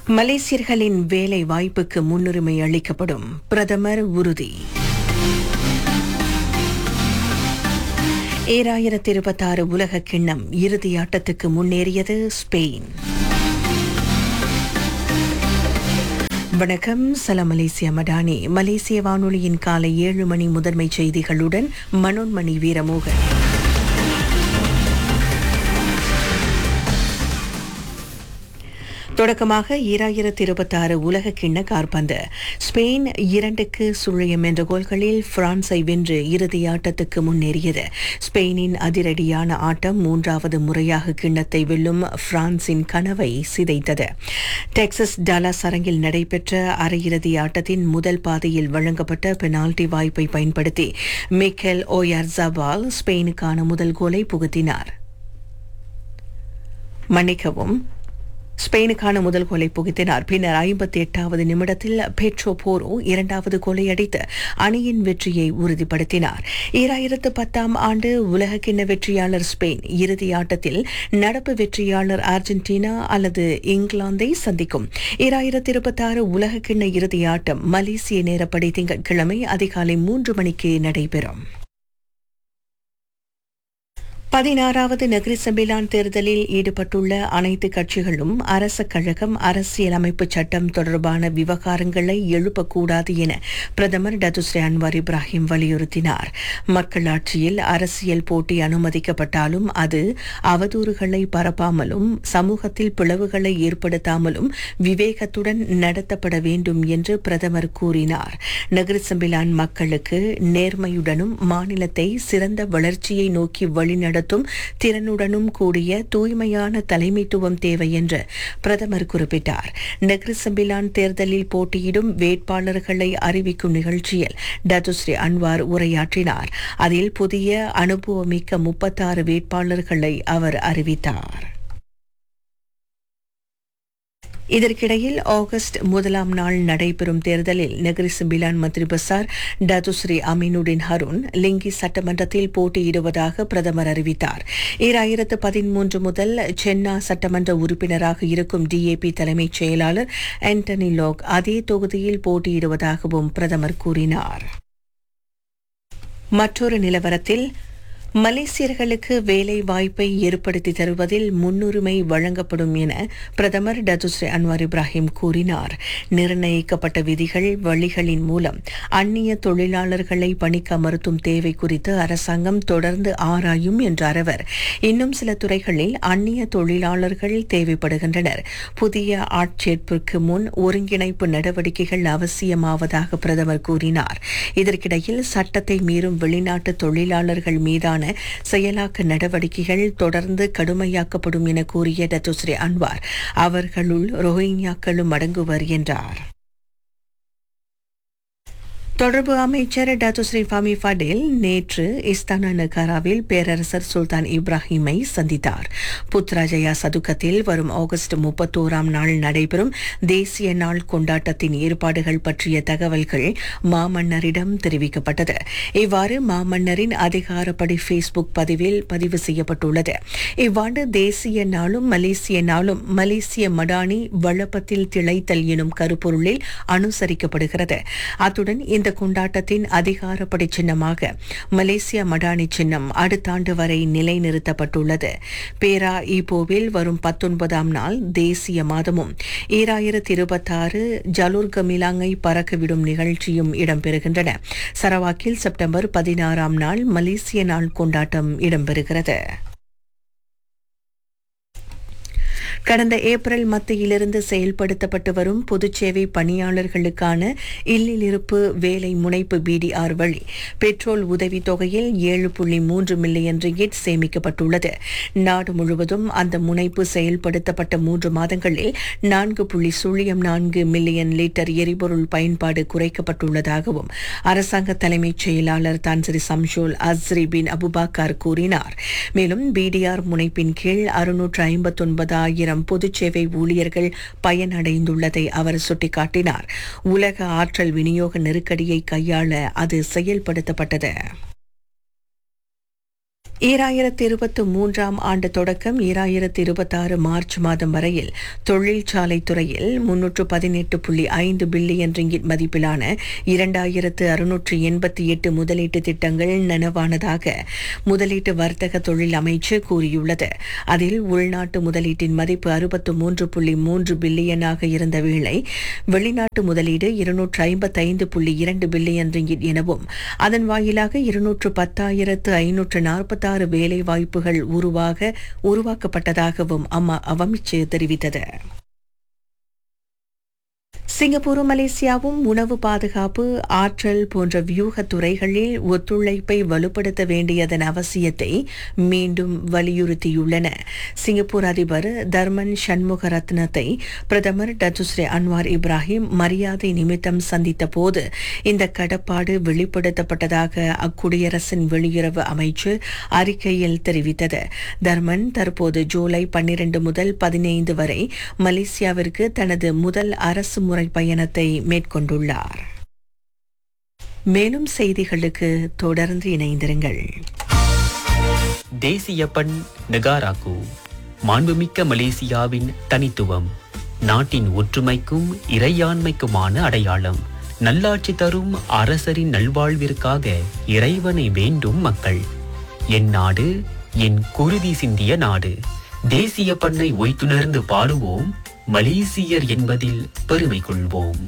மலேசியர்களின் வேலை வாய்ப்புக்கு முன்னுரிமை அளிக்கப்படும் பிரதமர் உறுதி ஏழாயிரத்தி இருபத்தாறு உலக கிண்ணம் இறுதி ஆட்டத்துக்கு முன்னேறியது ஸ்பெயின் வணக்கம் சலாம் மலேசியா மடானி மலேசிய வானொலியின் காலை ஏழு மணி முதன்மை செய்திகளுடன் மனோன்மணி வீரமோகன் தொடக்கமாக ஈராயிரத்தி இருபத்தி ஆறு உலக கிண்ண கார்பந்து ஸ்பெயின் இரண்டுக்கு சுழியம் என்ற கோல்களில் பிரான்ஸை வென்று இறுதி ஆட்டத்துக்கு முன்னேறியது ஸ்பெயினின் அதிரடியான ஆட்டம் மூன்றாவது முறையாக கிண்ணத்தை வெல்லும் பிரான்சின் கனவை சிதைத்தது டெக்சஸ் டாலாஸ் அரங்கில் நடைபெற்ற அரையிறுதி ஆட்டத்தின் முதல் பாதையில் வழங்கப்பட்ட பெனால்டி வாய்ப்பை பயன்படுத்தி மிக்கேல் ஓயார்சாபால் ஸ்பெயினுக்கான முதல் கோலை புகுத்தினார் மன்னிக்கவும் ஸ்பெயினுக்கான முதல் கோலை புகுத்தினார் பின்னர் ஐம்பத்தி எட்டாவது நிமிடத்தில் பெட்ரோ போரோ இரண்டாவது கோலை அடித்து அணியின் வெற்றியை உறுதிப்படுத்தினார் ஈராயிரத்து பத்தாம் ஆண்டு உலகக்கிண்ண வெற்றியாளர் ஸ்பெயின் இறுதி ஆட்டத்தில் நடப்பு வெற்றியாளர் அர்ஜென்டினா அல்லது இங்கிலாந்தை சந்திக்கும் ஈராயிரத்து இருபத்தாறு உலகக்கிண்ண இறுதி ஆட்டம் மலேசிய நேரப்படி திங்கட்கிழமை அதிகாலை மூன்று மணிக்கு நடைபெறும் பதினாறாவது நகரி சபைலான் தேர்தலில் ஈடுபட்டுள்ள அனைத்து கட்சிகளும் அரச கழகம் அரசியலமைப்பு சட்டம் தொடர்பான விவகாரங்களை எழுப்பக்கூடாது என பிரதமர் டதுஸ்ரீ அன்வார் இப்ராஹிம் வலியுறுத்தினார் மக்களாட்சியில் அரசியல் போட்டி அனுமதிக்கப்பட்டாலும் அது அவதூறுகளை பரப்பாமலும் சமூகத்தில் பிளவுகளை ஏற்படுத்தாமலும் விவேகத்துடன் நடத்தப்பட வேண்டும் என்று பிரதமர் கூறினார் நகரி சம்பிலான் மக்களுக்கு நேர்மையுடனும் மாநிலத்தை சிறந்த வளர்ச்சியை நோக்கி வழிநடத்த நடத்தும் திறனுடனும் கூடிய தூய்மையான தலைமைத்துவம் தேவை என்று பிரதமர் குறிப்பிட்டார் நெக்ரிசம்பிலான் தேர்தலில் போட்டியிடும் வேட்பாளர்களை அறிவிக்கும் நிகழ்ச்சியில் டத்துஸ்ரீ அன்வார் உரையாற்றினார் அதில் புதிய அனுபவமிக்க முப்பத்தாறு வேட்பாளர்களை அவர் அறிவித்தார் இதற்கிடையில் ஆகஸ்ட் முதலாம் நாள் நடைபெறும் தேர்தலில் நகரி சிம்பிலான் மந்திரி பசார் டதுஸ்ரீ அமீனுடின் ஹருண் லிங்கி சட்டமன்றத்தில் போட்டியிடுவதாக பிரதமர் அறிவித்தார் ஈராயிரத்து பதிமூன்று முதல் சென்னா சட்டமன்ற உறுப்பினராக இருக்கும் டிஏபி தலைமைச் செயலாளர் ஆண்டனி லோக் அதே தொகுதியில் போட்டியிடுவதாகவும் பிரதமர் கூறினார் மற்றொரு நிலவரத்தில் மலேசியர்களுக்கு வேலை வாய்ப்பை ஏற்படுத்தி தருவதில் முன்னுரிமை வழங்கப்படும் என பிரதமர் டதுஸ்ரீ அன்வார் இப்ராஹிம் கூறினார் நிர்ணயிக்கப்பட்ட விதிகள் வழிகளின் மூலம் அந்நிய தொழிலாளர்களை பணிக்க மறுத்தும் தேவை குறித்து அரசாங்கம் தொடர்ந்து ஆராயும் என்றார் அவர் இன்னும் சில துறைகளில் அந்நிய தொழிலாளர்கள் தேவைப்படுகின்றனர் புதிய ஆட்சேர்ப்பிற்கு முன் ஒருங்கிணைப்பு நடவடிக்கைகள் அவசியமாவதாக பிரதமர் கூறினார் இதற்கிடையில் சட்டத்தை மீறும் வெளிநாட்டு தொழிலாளர்கள் மீதான மீதான செயலாக்க நடவடிக்கைகள் தொடர்ந்து கடுமையாக்கப்படும் என கூறிய டத்துஸ்ரீ அன்வார் அவர்களுள் ரோஹிங்யாக்களும் அடங்குவர் என்றார் தொடர்பு அமைச்சர் டத்துஸ்ரீ ஃபாமி ஃபடேல் நேற்று இஸ்தானா நகாராவில் பேரரசர் சுல்தான் இப்ராஹிமை சந்தித்தார் புத்ராஜயா சதுக்கத்தில் வரும் ஆகஸ்ட் முப்பத்தோராம் நாள் நடைபெறும் தேசிய நாள் கொண்டாட்டத்தின் ஏற்பாடுகள் பற்றிய தகவல்கள் மாமன்னரிடம் தெரிவிக்கப்பட்டது இவ்வாறு மாமன்னரின் அதிகாரப்படி ஃபேஸ்புக் பதிவில் பதிவு செய்யப்பட்டுள்ளது இவ்வாண்டு தேசிய நாளும் மலேசிய நாளும் மலேசிய மடானி வளப்பத்தில் திளைத்தல் எனும் கருப்பொருளில் அனுசரிக்கப்படுகிறது அத்துடன் இந்த கொண்டாட்டத்தின் அதிகாரப்படி சின்னமாக மலேசியா மடானி சின்னம் அடுத்த ஆண்டு வரை நிலைநிறுத்தப்பட்டுள்ளது பேரா ஈப்போவில் வரும் பத்தொன்பதாம் நாள் தேசிய மாதமும் ஈராயிரத்தி இருபத்தாறு ஜலூர் கமிலாங்கை பறக்கவிடும் நிகழ்ச்சியும் இடம்பெறுகின்றன சரவாக்கில் செப்டம்பர் பதினாறாம் நாள் மலேசிய நாள் கொண்டாட்டம் இடம்பெறுகிறது கடந்த ஏப்ரல் மத்தியிலிருந்து செயல்படுத்தப்பட்டு வரும் பொதுச்சேவை பணியாளர்களுக்கான இல்லிலிருப்பு வேலை முனைப்பு பிடிஆர் வழி பெட்ரோல் உதவித் தொகையில் ஏழு புள்ளி மூன்று மில்லியன் ரிங்கிட் சேமிக்கப்பட்டுள்ளது நாடு முழுவதும் அந்த முனைப்பு செயல்படுத்தப்பட்ட மூன்று மாதங்களில் நான்கு புள்ளி சுழியம் நான்கு மில்லியன் லிட்டர் எரிபொருள் பயன்பாடு குறைக்கப்பட்டுள்ளதாகவும் அரசாங்க தலைமைச் செயலாளர் தான்சரி சம்ஷோல் அஸ்ரி பின் அபுபாக்கார் கூறினார் மேலும் பிடிஆர் முனைப்பின் கீழ் அறுநூற்று ஐம்பத்தொன்பதாயிரம் பொதுச்சேவை ஊழியர்கள் பயனடைந்துள்ளதை அவர் சுட்டிக்காட்டினார் உலக ஆற்றல் விநியோக நெருக்கடியை கையாள அது செயல்படுத்தப்பட்டது ஈராயிரத்தி இருபத்தி மூன்றாம் ஆண்டு தொடக்கம் ஈராயிரத்தி இருபத்தாறு மார்ச் மாதம் வரையில் தொழிற்சாலை துறையில் முன்னூற்று பதினெட்டு புள்ளி ஐந்து பில்லியன் ரிங்கிட் மதிப்பிலான இரண்டாயிரத்து அறுநூற்று எண்பத்தி எட்டு முதலீட்டு திட்டங்கள் நனவானதாக முதலீட்டு வர்த்தக தொழில் அமைச்சு கூறியுள்ளது அதில் உள்நாட்டு முதலீட்டின் மதிப்பு அறுபத்து மூன்று புள்ளி மூன்று பில்லியனாக இருந்த வேளை வெளிநாட்டு முதலீடு இருநூற்று ஐம்பத்தைந்து புள்ளி இரண்டு பில்லியன் ரிங்கிட் எனவும் அதன் வாயிலாக இருநூற்று பத்தாயிரத்து ஐநூற்று நாற்பத்தாறு வேலை வாய்ப்புகள் உருவாக உருவாக்கப்பட்டதாகவும் அம்மா அமைச்சு தெரிவித்தது சிங்கப்பூரும் மலேசியாவும் உணவு பாதுகாப்பு ஆற்றல் போன்ற வியூக துறைகளில் ஒத்துழைப்பை வலுப்படுத்த வேண்டியதன் அவசியத்தை மீண்டும் வலியுறுத்தியுள்ளன சிங்கப்பூர் அதிபர் தர்மன் சண்முக ரத்னத்தை பிரதமர் டத்துஸ்ரே அன்வார் இப்ராஹிம் மரியாதை நிமித்தம் சந்தித்த போது இந்த கடப்பாடு வெளிப்படுத்தப்பட்டதாக அக்குடியரசின் வெளியுறவு அமைச்சு அறிக்கையில் தெரிவித்தது தர்மன் தற்போது ஜூலை பன்னிரண்டு முதல் பதினைந்து வரை மலேசியாவிற்கு தனது முதல் அரசு முறை பயணத்தை மேற்கொண்டுள்ளார் மேலும் செய்திகளுக்கு தொடர்ந்து இணைந்திருங்கள் தேசிய பண் நெகாராக்கு மாண்புமிக்க மலேசியாவின் தனித்துவம் நாட்டின் ஒற்றுமைக்கும் இறையாண்மைக்குமான அடையாளம் நல்லாட்சி தரும் அரசரின் நல்வாழ்விற்காக இறைவனை வேண்டும் மக்கள் என் நாடு என் குருதி சிந்திய நாடு தேசிய பண்ணை ஒய்த்துணர்ந்து பாடுவோம் மலேசியர் என்பதில் பெருமை கொள்வோம்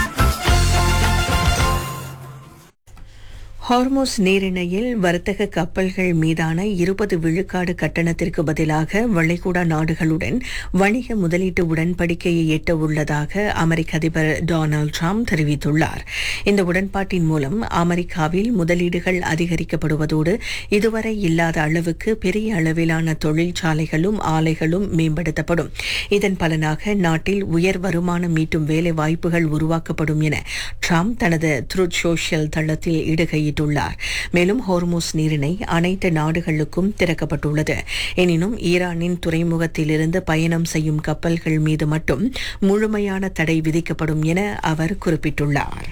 ஹார்மோஸ் நீரிணையில் வர்த்தக கப்பல்கள் மீதான இருபது விழுக்காடு கட்டணத்திற்கு பதிலாக வளைகுடா நாடுகளுடன் வணிக முதலீட்டு உடன்படிக்கையை எட்ட உள்ளதாக அமெரிக்க அதிபர் டொனால்டு ட்ரம்ப் தெரிவித்துள்ளார் இந்த உடன்பாட்டின் மூலம் அமெரிக்காவில் முதலீடுகள் அதிகரிக்கப்படுவதோடு இதுவரை இல்லாத அளவுக்கு பெரிய அளவிலான தொழிற்சாலைகளும் ஆலைகளும் மேம்படுத்தப்படும் இதன் பலனாக நாட்டில் உயர் வருமானம் மீட்டும் வேலை வாய்ப்புகள் உருவாக்கப்படும் என ட்ரம்ப் தனது த்ருட் சோஷியல் தளத்தில் இடுகையிட்டுள்ளார் மேலும் ஹோர்மோஸ் நீரிணை அனைத்து நாடுகளுக்கும் திறக்கப்பட்டுள்ளது எனினும் ஈரானின் துறைமுகத்திலிருந்து பயணம் செய்யும் கப்பல்கள் மீது மட்டும் முழுமையான தடை விதிக்கப்படும் என அவர் குறிப்பிட்டுள்ளார்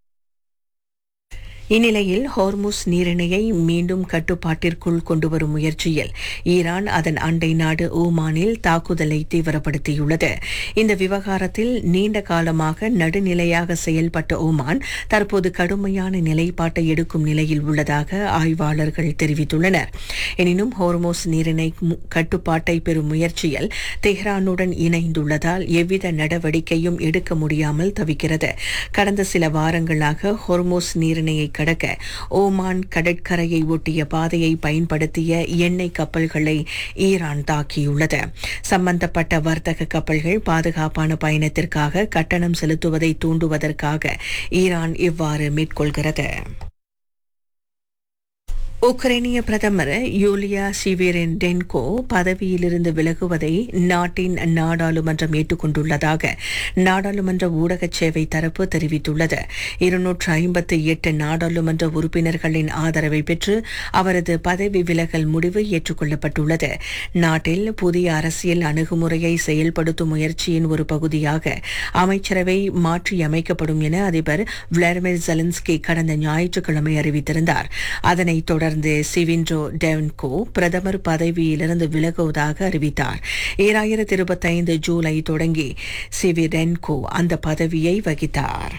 இந்நிலையில் ஹோர்முஸ் நீரிணையை மீண்டும் கட்டுப்பாட்டிற்குள் கொண்டுவரும் முயற்சியில் ஈரான் அதன் அண்டை நாடு ஓமானில் தாக்குதலை தீவிரப்படுத்தியுள்ளது இந்த விவகாரத்தில் நீண்ட காலமாக நடுநிலையாக செயல்பட்ட ஓமான் தற்போது கடுமையான நிலைப்பாட்டை எடுக்கும் நிலையில் உள்ளதாக ஆய்வாளர்கள் தெரிவித்துள்ளனர் எனினும் ஹோர்மோஸ் நீரிணை மு- கட்டுப்பாட்டை பெறும் முயற்சியில் தெஹ்ரானுடன் இணைந்துள்ளதால் எவ்வித நடவடிக்கையும் எடுக்க முடியாமல் தவிக்கிறது கடந்த சில வாரங்களாக ஹோர்மோஸ் நீரிணையை கடக்க ஓமான் கடற்கரையை ஒட்டிய பாதையை பயன்படுத்திய எண்ணெய் கப்பல்களை ஈரான் தாக்கியுள்ளது சம்பந்தப்பட்ட வர்த்தக கப்பல்கள் பாதுகாப்பான பயணத்திற்காக கட்டணம் செலுத்துவதை தூண்டுவதற்காக ஈரான் இவ்வாறு மேற்கொள்கிறது உக்ரைனிய பிரதமர் யூலியா சிவேரென்டென்கோ பதவியிலிருந்து விலகுவதை நாட்டின் நாடாளுமன்றம் ஏற்றுக்கொண்டுள்ளதாக நாடாளுமன்ற ஊடக சேவை தரப்பு தெரிவித்துள்ளது இருநூற்று ஐம்பத்தி எட்டு நாடாளுமன்ற உறுப்பினர்களின் ஆதரவை பெற்று அவரது பதவி விலகல் முடிவு ஏற்றுக்கொள்ளப்பட்டுள்ளது நாட்டில் புதிய அரசியல் அணுகுமுறையை செயல்படுத்தும் முயற்சியின் ஒரு பகுதியாக அமைச்சரவை மாற்றியமைக்கப்படும் என அதிபர் விளாடிமிர் ஜெலன்ஸ்கி கடந்த ஞாயிற்றுக்கிழமை அறிவித்திருந்தார் அதனைத் தொடர்ந்து சிவின்ட்ரோ டெவன்கோ பிரதமர் பதவியிலிருந்து விலகுவதாக அறிவித்தார் ஈராயிரத்தி இருபத்தைந்து ஜூலை தொடங்கி சிவிரென்கோ அந்த பதவியை வகித்தார்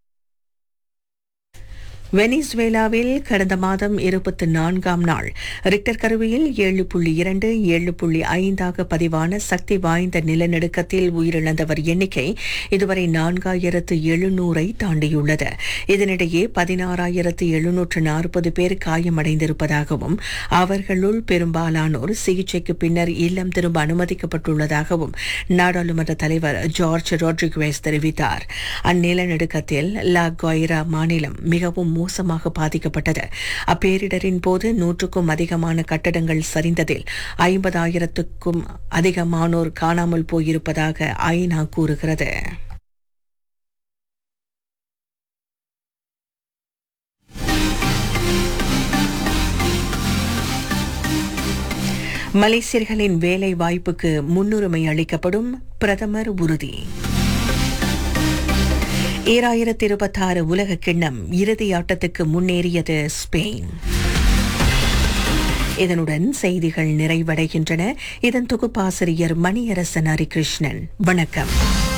வெனிசுவேலாவில் கடந்த மாதம் இருபத்தி நான்காம் நாள் ரிக்டர் கருவியில் ஏழு புள்ளி இரண்டு ஏழு புள்ளி ஐந்தாக பதிவான சக்தி வாய்ந்த நிலநடுக்கத்தில் உயிரிழந்தவர் எண்ணிக்கை இதுவரை நான்காயிரத்து எழுநூறை தாண்டியுள்ளது இதனிடையே பதினாறாயிரத்து எழுநூற்று நாற்பது பேர் காயமடைந்திருப்பதாகவும் அவர்களுள் பெரும்பாலானோர் சிகிச்சைக்கு பின்னர் இல்லம் திரும்ப அனுமதிக்கப்பட்டுள்ளதாகவும் நாடாளுமன்ற தலைவர் ஜார்ஜ் ரோட்ரிகுவேஸ் தெரிவித்தார் அந்நிலநடுக்கத்தில் லா கொய்ரா மாநிலம் மிகவும் மோசமாக பாதிக்கப்பட்டது அப்பேரிடரின் போது நூற்றுக்கும் அதிகமான கட்டடங்கள் சரிந்ததில் ஐம்பதாயிரத்துக்கும் அதிகமானோர் காணாமல் போயிருப்பதாக ஐநா கூறுகிறது மலேசியர்களின் வேலை வாய்ப்புக்கு முன்னுரிமை அளிக்கப்படும் பிரதமர் உறுதி ஈராயிரத்தி இருபத்தாறு உலக கிண்ணம் இறுதி ஆட்டத்துக்கு முன்னேறியது ஸ்பெயின் இதனுடன் செய்திகள் நிறைவடைகின்றன இதன் தொகுப்பாசிரியர் மணியரசன் ஹரிகிருஷ்ணன் வணக்கம்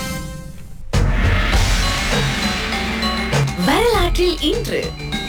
வரலாற்றில் இன்று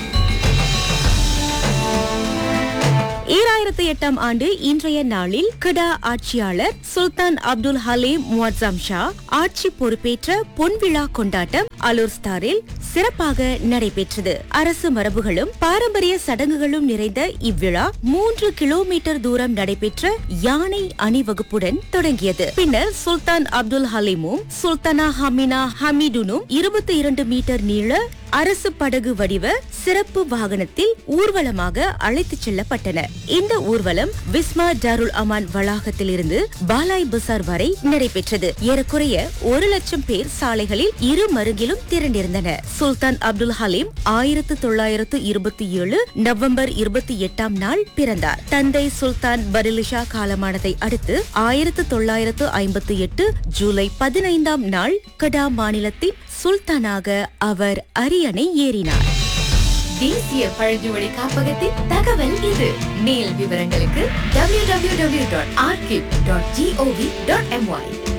ஈராயிரத்தி எட்டாம் ஆண்டு இன்றைய நாளில் கடா ஆட்சியாளர் சுல்தான் அப்துல் ஹலீம் முவாzzam ஷா ஆட்சி பொறுப்பேற்ற பொன்விழா கொண்டாட்டம் அலூர் ஸ்டாரில் சிறப்பாக நடைபெற்றது அரசு மரபுகளும் பாரம்பரிய சடங்குகளும் நிறைந்த இவ்விழா மூன்று கிலோமீட்டர் தூரம் நடைபெற்ற யானை அணிவகுப்புடன் தொடங்கியது பின்னர் சுல்தான் அப்துல் ஹலீமும் சுல்தானா ஹமினா ஹமீடுனும் இருபத்தி இரண்டு மீட்டர் நீள அரசு படகு வடிவ சிறப்பு வாகனத்தில் ஊர்வலமாக அழைத்துச் செல்லப்பட்டனர் இந்த ஊர்வலம் விஸ்மா டாருல் அமான் வளாகத்தில் இருந்து பாலாய் பசார் வரை நடைபெற்றது ஏறக்குறைய ஒரு லட்சம் பேர் சாலைகளில் இரு மருங்கிலும் திரண்டிருந்தனர் சுல்தான் அப்துல் ஹலீம் ஆயிரத்து தொள்ளாயிரத்து இருபத்தி ஏழு நவம்பர் இருபத்தி எட்டாம் நாள் பிறந்தார் தந்தை சுல்தான் பரிலிஷா காலமானதை அடுத்து ஆயிரத்து தொள்ளாயிரத்து ஐம்பத்தி எட்டு ஜூலை பதினைந்தாம் நாள் கடா மாநிலத்தின் சுல்தானாக அவர் அரியணை ஏறினார் தேசிய பழங்குமொழி காப்பகத்தின் தகவல் இது மேல் விவரங்களுக்கு www.archive.gov.my